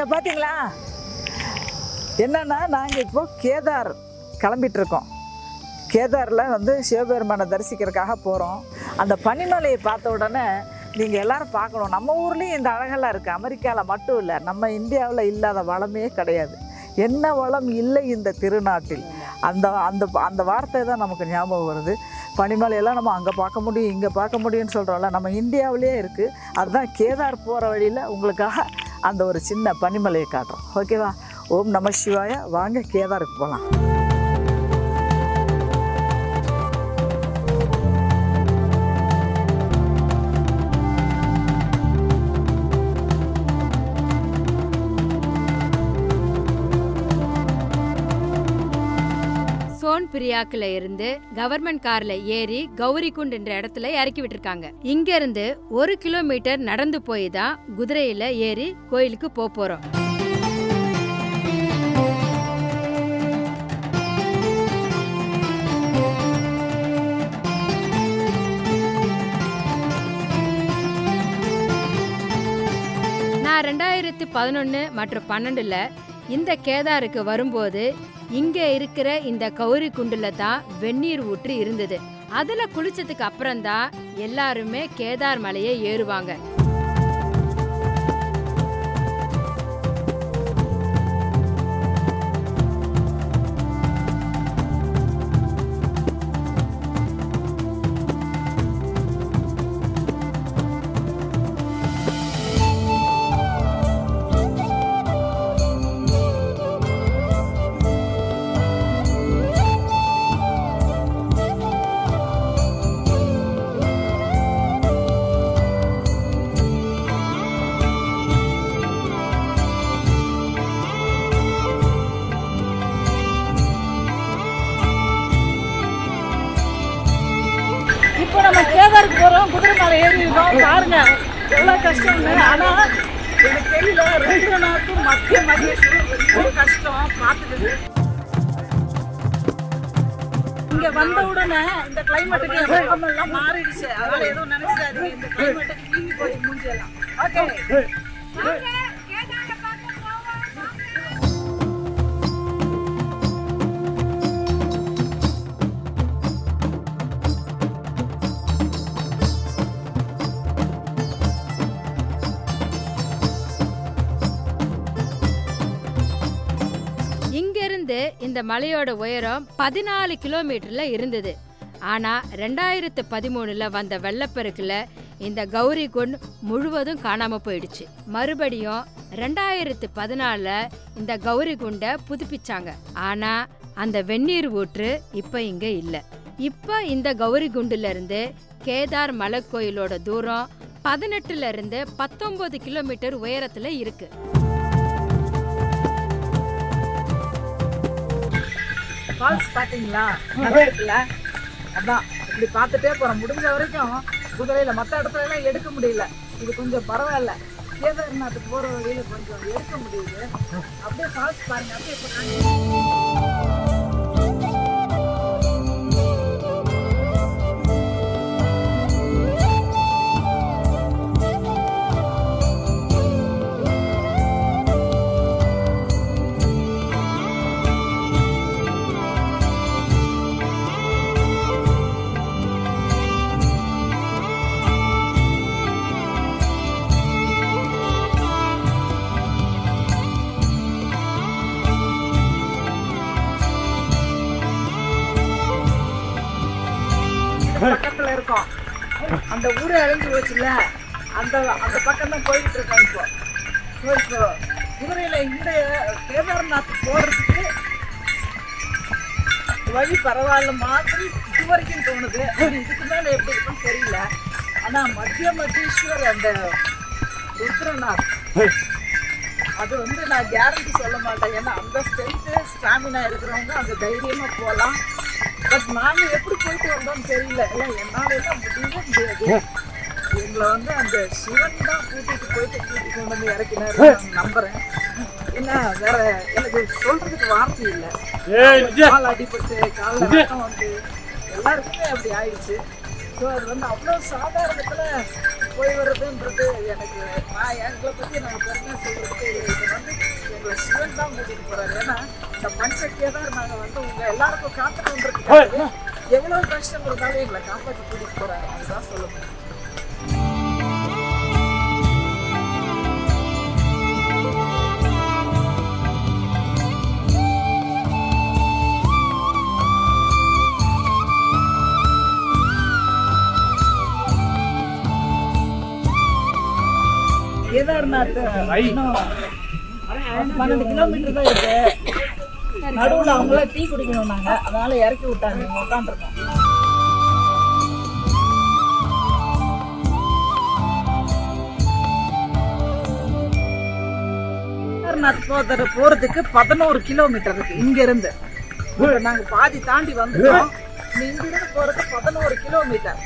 பார்த்தீங்களா என்னன்னா நாங்கள் இப்போ கேதார் கிளம்பிட்டு இருக்கோம் கேதாரில் வந்து சிவபெருமானை தரிசிக்கிறதுக்காக போகிறோம் அந்த பனிமலையை பார்த்த உடனே நீங்கள் எல்லாரும் பார்க்கணும் நம்ம ஊர்லேயும் இந்த அழகெல்லாம் இருக்குது அமெரிக்காவில் மட்டும் இல்லை நம்ம இந்தியாவில் இல்லாத வளமே கிடையாது என்ன வளம் இல்லை இந்த திருநாட்டில் அந்த அந்த அந்த வார்த்தை தான் நமக்கு ஞாபகம் வருது பனிமலையெல்லாம் நம்ம அங்கே பார்க்க முடியும் இங்கே பார்க்க முடியும்னு சொல்கிறோம்ல நம்ம இந்தியாவிலேயே இருக்குது அதுதான் கேதார் போகிற வழியில் உங்களுக்காக அந்த ஒரு சின்ன பனிமலையை காட்டுறோம் ஓகேவா ஓம் நம சிவாய வாங்க கேதாருக்கு போகலாம் சோன் பிரியாக்குல இருந்து கவர்மெண்ட் கார்ல ஏறி கௌரிகுண்ட் என்ற இடத்துல இறக்கி விட்டுருக்காங்க இங்க இருந்து ஒரு கிலோமீட்டர் நடந்து போய் தான் குதிரையில ஏறி கோயிலுக்கு போக போறோம் நான் ரெண்டாயிரத்தி பதினொன்று மற்றும் பன்னெண்டுல இந்த கேதாருக்கு வரும்போது இங்க இருக்கிற இந்த கௌரி குண்டுல தான் வெந்நீர் ஊற்று இருந்தது அதுல குளிச்சதுக்கு அப்புறம் தான் எல்லாருமே கேதார் மலையை ஏறுவாங்க இப்போ நம்ம கேதாருக்கு போகிறோம் குதிரை மேலே ஏறி இருக்கோம் பாருங்க எவ்வளோ கஷ்டம்னு ஆனால் எனக்கு தெரியல ருத்ரநாத்தும் மத்திய மகேஷும் ரொம்ப கஷ்டம் பார்த்துக்குது இங்க வந்த உடனே இந்த கிளைமேட்டுக்கு என் முகம் எல்லாம் மாறிடுச்சு அதனால எதுவும் நினைச்சிடாதீங்க இந்த கிளைமேட்டுக்கு நீங்கி போய் மூஞ்சிடலாம் ஓகே இங்க இருந்து இந்த மலையோட உயரம் பதினாலு கிலோமீட்டர்ல இருந்தது ஆனா ரெண்டாயிரத்து பதிமூணுல வந்த வெள்ளப்பெருக்குல இந்த கௌரி குண்ட் முழுவதும் காணாம போயிடுச்சு மறுபடியும் ரெண்டாயிரத்து பதினாலுல இந்த கௌரி குண்டை புதுப்பிச்சாங்க ஆனா அந்த வெந்நீர் ஊற்று இப்ப இங்க இல்ல இப்ப இந்த கௌரி குண்டுல இருந்து கேதார் மலை கோயிலோட தூரம் பதினெட்டுல இருந்து பத்தொன்பது கிலோமீட்டர் உயரத்துல இருக்கு ஃபால்ஸ் பார்த்தீங்களா நல்லா இருக்குல்ல அதான் இப்படி பார்த்துட்டே போகிறோம் முடிஞ்ச வரைக்கும் குதிரையில் மற்ற இடத்துல எல்லாம் எடுக்க முடியல இது கொஞ்சம் பரவாயில்ல கேதார்நாத்துக்கு போகிற வழியில் கொஞ்சம் எடுக்க முடியுது அப்படியே ஃபால்ஸ் பாருங்க அப்படியே இப்போ காமிக்கிறேன். பக்கத்துல இருக்கோம் அந்த ஊரே அழிஞ்சு போச்சுல அந்த அந்த பக்கம் தான் போயிட்டு இருக்கோம் இப்போ So, இப்போ குதிரையில இந்த கேதார்நாத் போறதுக்கு வழி பரவாயில்ல மாதிரி இது வரைக்கும் தோணுது ஆனா இதுக்கு மேல எப்படி இருக்குன்னு தெரியல ஆனா மத்திய மத்தீஸ்வர் அந்த ருத்ரநாத் அது வந்து நான் கேரண்டி சொல்ல மாட்டேன் ஏன்னா அந்த ஸ்ட்ரென்த்து ஸ்டாமினா இருக்கிறவங்க அந்த தைரியமா போகலாம் பட் நாங்க எப்படி போயிட்டு வந்தோம்னு தெரியல இல்லை என்னால எல்லாம் முடியவே முடியாது எங்களை வந்து அந்த சிவன் தான் கூட்டிட்டு போயிட்டு கூட்டிட்டு கொண்டு வந்து இறக்கினாரு நான் நம்புறேன் ஏன்னா வேற எனக்கு சொல்றதுக்கு வார்த்தை இல்லை கால் அடிபட்டு காலில் ரத்தம் வந்து எல்லாருக்குமே அப்படி ஆயிடுச்சு ஸோ அது வந்து அவ்வளோ சாதாரணத்தில் போய் வர்றதுன்றது எனக்கு நான் எங்களை பற்றி நான் பெருமையாக சொல்கிறதுக்கு இது வந்து எங்களை சிவன் தான் கூட்டிகிட்டு போகிறாரு ஏன்னா இந்த பஞ்ச கேதார் நாங்கள் வந்து உங்கள் எல்லாருக்கும் காத்துக்கொண்டிருக்கோம் எவ்வளோ கஷ்டம் இருந்தாலும் எங்களை காப்பாற்றி கூட்டிகிட்டு போகிறாரு அதுதான் சொல்ல முடியும் கேதார்நாத் இன்னும் பன்னெண்டு கிலோமீட்டர் தான் இருக்கு நடுவில் அவங்கள டீ குடிக்கணும் நாங்க அதனால இறக்கி விட்டாங்க உட்காந்துருக்கோம் கேதார்நாத் போகிற போறதுக்கு பதினோரு கிலோமீட்டர் இருக்கு இங்க இருந்து இப்ப நாங்க பாதி தாண்டி வந்துட்டோம் இங்க இருந்து போறதுக்கு பதினோரு கிலோமீட்டர்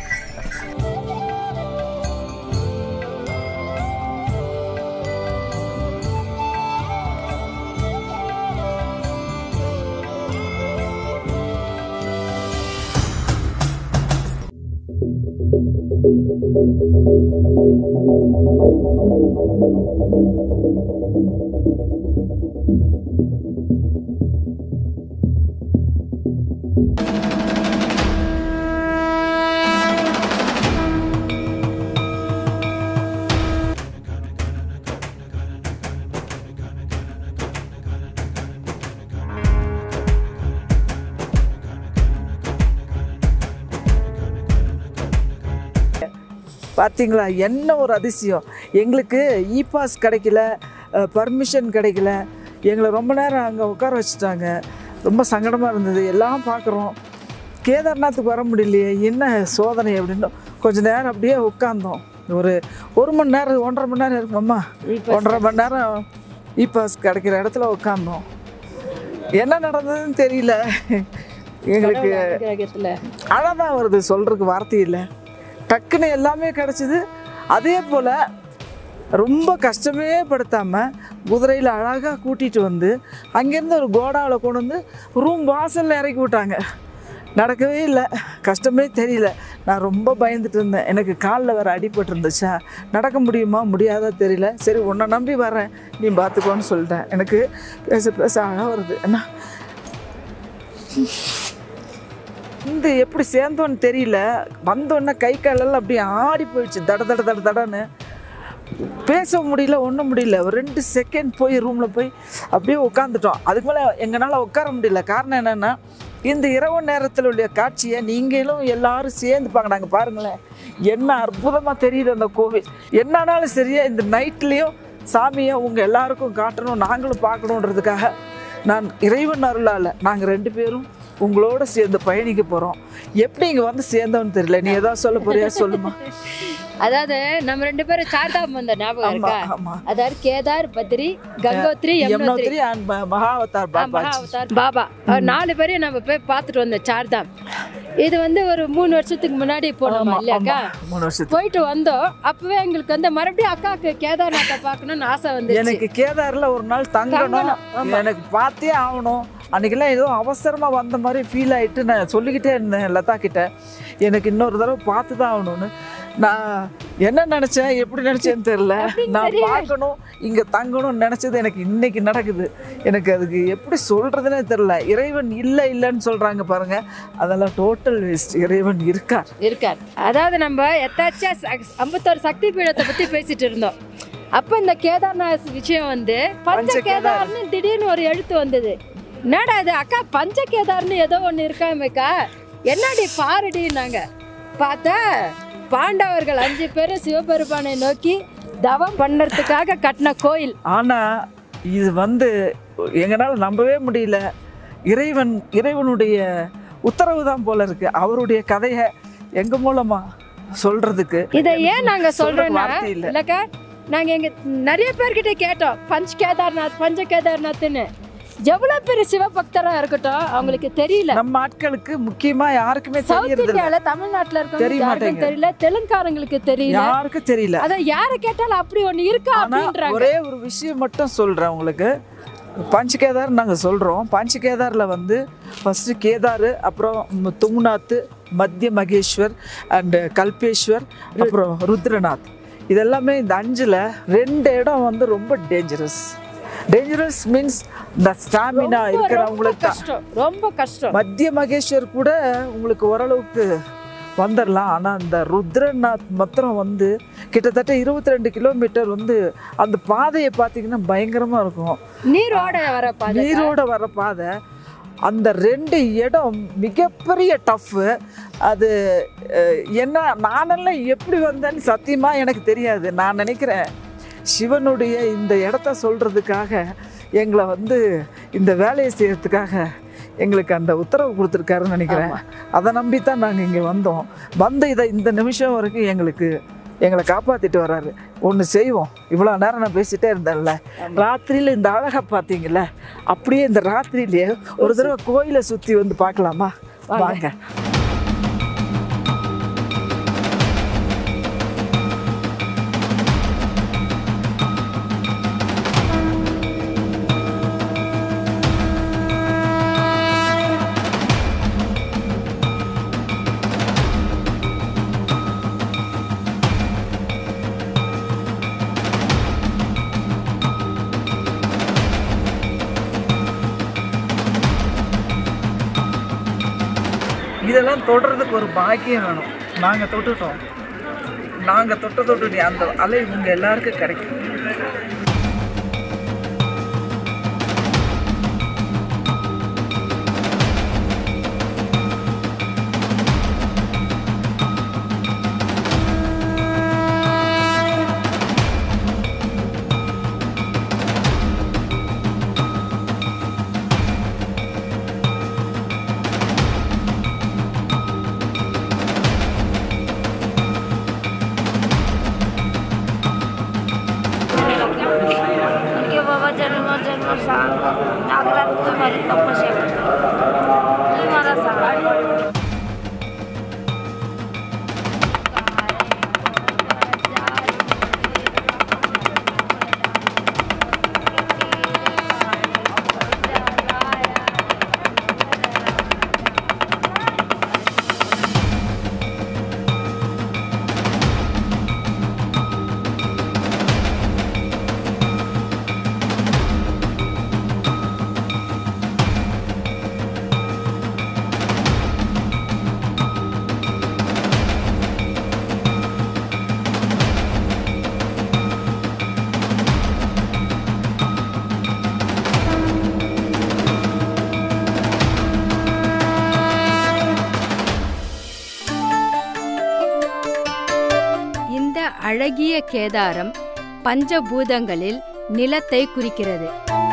பார்த்தீங்களா என்ன ஒரு அதிசயம் எங்களுக்கு இ பாஸ் கிடைக்கல பர்மிஷன் கிடைக்கல எங்களை ரொம்ப நேரம் அங்கே உட்கார வச்சுட்டாங்க ரொம்ப சங்கடமாக இருந்தது எல்லாம் பார்க்குறோம் கேதார்நாத்துக்கு வர முடியலையே என்ன சோதனை அப்படின்னு கொஞ்ச நேரம் அப்படியே உட்காந்தோம் ஒரு ஒரு மணி நேரம் ஒன்றரை மணி நேரம் இருக்குமாம்மா ஒன்றரை மணி நேரம் இ பாஸ் கிடைக்கிற இடத்துல உட்காந்தோம் என்ன நடந்ததுன்னு தெரியல எங்களுக்கு கிரகத்துல அழகாக வருது சொல்கிறதுக்கு வார்த்தை இல்லை டக்குன்னு எல்லாமே கிடச்சிது அதே போல் ரொம்ப கஷ்டமே படுத்தாமல் குதிரையில் அழகாக கூட்டிகிட்டு வந்து அங்கேருந்து ஒரு கோடாவில் கொண்டு வந்து ரூம் வாசலில் இறக்கி விட்டாங்க நடக்கவே இல்லை கஷ்டமே தெரியல நான் ரொம்ப பயந்துட்டு இருந்தேன் எனக்கு காலில் வேறு அடிபட்டு இருந்துச்சா நடக்க முடியுமா முடியாதா தெரியல சரி உன்னை நம்பி வரேன் நீ பார்த்துக்கோன்னு சொல்லிட்டேன் எனக்கு பேச பேச அழகாக வருது என்ன இந்த எப்படி சேர்ந்தோன்னு தெரியல வந்தோடனே கை காலெல்லாம் அப்படியே ஆடி போயிடுச்சு தட தட தட தடன்னு பேச முடியல ஒன்றும் முடியல ஒரு ரெண்டு செகண்ட் போய் ரூமில் போய் அப்படியே உட்காந்துட்டோம் அதுக்கு மேலே எங்களால் உட்கார முடியல காரணம் என்னென்னா இந்த இரவு நேரத்தில் உள்ள காட்சியை நீங்களும் எல்லாரும் சேர்ந்து பார்க்குறாங்க பாருங்களேன் என்ன அற்புதமாக தெரியுது அந்த கோவில் என்னானாலும் சரியா இந்த நைட்லேயும் சாமியை உங்கள் எல்லாருக்கும் காட்டணும் நாங்களும் பார்க்கணுன்றதுக்காக நான் இறைவன் அருளால் நாங்கள் ரெண்டு பேரும் உங்களோட சேர்ந்து பயணிக்க போகிறோம் எப்படி இங்கே வந்து சேர்ந்தோன்னு தெரியல நீ ஏதாவது சொல்ல போறியா சொல்லுமா அதாவது நம்ம ரெண்டு பேரும் சார்தாம் வந்த ஞாபகம் ஆமா இருக்கா ஆமா அதாவது கேதார் பத்ரி கங்கோத்ரி யமுனோத்ரி யமுனோத்ரி அண்ட் மகாவதார் பாபா மகாவதார் பாபா அவர் நாலு பேரையும் நம்ம போய் பார்த்துட்டு வந்தோம் சார்தாம் இது வந்து ஒரு மூணு வருஷத்துக்கு முன்னாடி போனோமா இல்லையாக்கா மூணு வருஷத்துக்கு போயிட்டு வந்தோம் அப்பவே எங்களுக்கு வந்து மறுபடியும் அக்காவுக்கு கேதார்நாத்தை பார்க்கணும்னு ஆசை வந்துச்சு எனக்கு கேதார்ல ஒரு நாள் தங்கணும் தங்கணும், எனக்கு பார்த்தே ஆகணும் அன்னைக்கெல்லாம் ஏதோ அவசரமா வந்த மாதிரி ஃபீல் ஆயிட்டு நான் சொல்லிக்கிட்டே இருந்தேன் லதா கிட்ட எனக்கு இன்னொரு தடவை பார்த்து தான் ஆகணும்னு நான் என்ன நினைச்சேன் எப்படி நினைச்சேன்னு தெரியல நான் பார்க்கணும் இங்க தங்கணும்னு நினைச்சது எனக்கு இன்னைக்கு நடக்குது எனக்கு அதுக்கு எப்படி சொல்றதுனே தெரியல இறைவன் இல்லை இல்லைன்னு சொல்றாங்க பாருங்க அதெல்லாம் டோட்டல் வேஸ்ட் இறைவன் இருக்கார் இருக்கார் அதாவது நம்ம எத்தாச்சியா ச- ஐம்பத்தோரு சக்தி பீடத்தை பத்தி பேசிட்டு இருந்தோம் அப்ப இந்த கேதார்நாத் விஷயம் வந்து பஞ்ச கேதார்னு திடீர்னு ஒரு எழுத்து வந்தது என்னடா இது அக்கா பஞ்ச கேதார்னு ஏதோ ஒன்று இருக்காமேக்கா என்னடி பாருடின்னாங்க பார்த்தா பாண்டவர்கள் அஞ்சு பேரும் சிவபெருமானை நோக்கி தவம் பண்ணறதுக்காக கட்டின கோயில் ஆனா இது வந்து எங்களால நம்பவே முடியல இறைவன் இறைவனுடைய உத்தரவு தான் போல இருக்கு அவருடைய கதையை எங்க மூலமா சொல்றதுக்கு இதை ஏன் நாங்க சொல்றோம்னா வார்த்தை இல்ல. இல்லக்கா நாங்க எங்க நிறைய பேர்கிட்ட கேட்டோம் பஞ்ச் கேதார்நாத் பஞ்ச கேதார்நாத்னு எவ்வளவு பெரிய சிவபக்தரா இருக்கட்டும் அவங்களுக்கு தெரியல நம்ம ஆட்களுக்கு முக்கியமா யாருக்குமே சவுத் தெரியறது இல்ல. இந்தியால தமிழ்நாட்டுல தெரிய இருக்கவங்க யாருக்கும் மாட்டேங்குது. தெரியல தெலுங்காரங்களுக்கு தெரியல யாருக்கும் தெரியல அதான் யார கேட்டாலும் அப்படி ஒண்ணு இருக்கா ஆனா அப்படின்றாங்க ஒரே ஒரு விஷயம் மட்டும் சொல்றேன் உங்களுக்கு பஞ்சகேதார் நாங்க சொல்றோம் பஞ்சகேதார்ல வந்து ஃபர்ஸ்ட் கேதார் அப்புறம் ம், துங்நாத் மத்திய மகேஸ்வர் அண்ட் கல்பேஸ்வர் அப்புறம் ருத்ரநாத் இதெல்லாமே இந்த அஞ்சில் ரெண்டு இடம் வந்து ரொம்ப டேஞ்சரஸ் டேஞ்சரஸ் மீன்ஸ் இந்த ஸ்டாமினா இருக்கிறவங்களுக்கு தான் கஷ்டம் ரொம்ப கஷ்டம் மத்திய மகேஸ்வர் கூட உங்களுக்கு ஓரளவுக்கு வந்துடலாம் ஆனால் அந்த ருத்ரநாத் மாத்திரம் வந்து கிட்டத்தட்ட இருபத்தி ரெண்டு கிலோமீட்டர் வந்து அந்த பாதையை பார்த்தீங்கன்னா பயங்கரமாக இருக்கும் நீரோட வர பாதை நீரோட வர பாதை அந்த ரெண்டு இடம் மிகப்பெரிய டஃப்பு அது அஹ், என்ன நானெல்லாம் எப்படி வந்தேன்னு சத்தியமாக எனக்கு தெரியாது நான் நினைக்கிறேன் சிவனுடைய இந்த இடத்த சொல்கிறதுக்காக எங்களை வந்து இந்த வேலையை செய்யறதுக்காக எங்களுக்கு அந்த உத்தரவு கொடுத்துருக்காருன்னு நினைக்கிறேன் அதை நம்பி தான் நாங்கள் இங்கே வந்தோம் வந்து இதை இந்த நிமிஷம் வரைக்கும் எங்களுக்கு எங்களை காப்பாற்றிட்டு வராரு ஒன்று செய்வோம் இவ்வளோ நேரம் நான் பேசிட்டே இருந்தேன்ல ராத்திரியில் இந்த அழகை பார்த்தீங்கல்ல அப்படியே இந்த ராத்திரியிலே ஒரு தடவை கோயிலை சுற்றி வந்து பார்க்கலாமா வாங்க இதெல்லாம் தொடுறதுக்கு ஒரு பாக்கியம் வேணும் நாங்கள் தொட்டுட்டோம் நாங்கள் தொட்ட தொட்டு அந்த அலை உங்கள் எல்லாருக்கும் கிடைக்கும் उनके बाबा जन्म जन्म सांग नागरात तुम्हारी तपस्या करतो हे मला सांगा இந்த அழகிய கேதாரம் பஞ்சபூதங்களில் நிலத்தை குறிக்கிறது